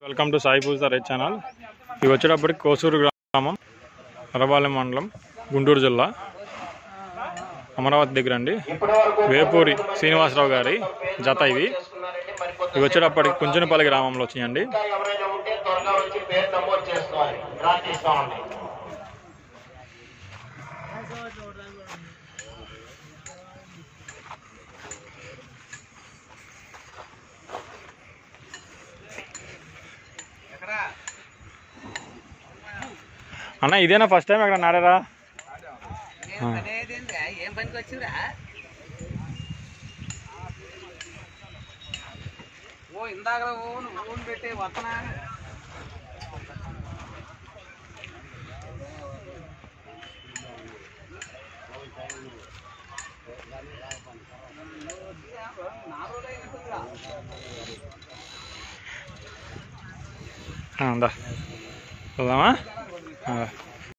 Welcome to Sai Puja right channel ఇవి వచ్చేటప్పటికి కోసూరు గ్రామం అరబాలెం మండలం గుంటూరు జిల్లా అమరావతి దగ్గర అండి వేపూరి శ్రీనివాసరావు గారి జత ఇవి ఇవి వచ్చేటప్పటికి కుంచనపల్లి గ్రామంలో వచ్చినాయండి ఇంకా ఎవరైనా ఉంటే త్వరగా వచ్చి పేరు నమోదు చేసుకోవాలి ప్రార్థిస్తామండి అన్న ఇదేనా ఫస్ట్ టైం ఎక్కడ నాడారా అనేదేంద్రా ఏం పనికి వచ్చిరా ఓ ఇందాక ఓన్ ఓన్ పెట్టి వత్తనా ఉందా వెళ్దామా ఆ.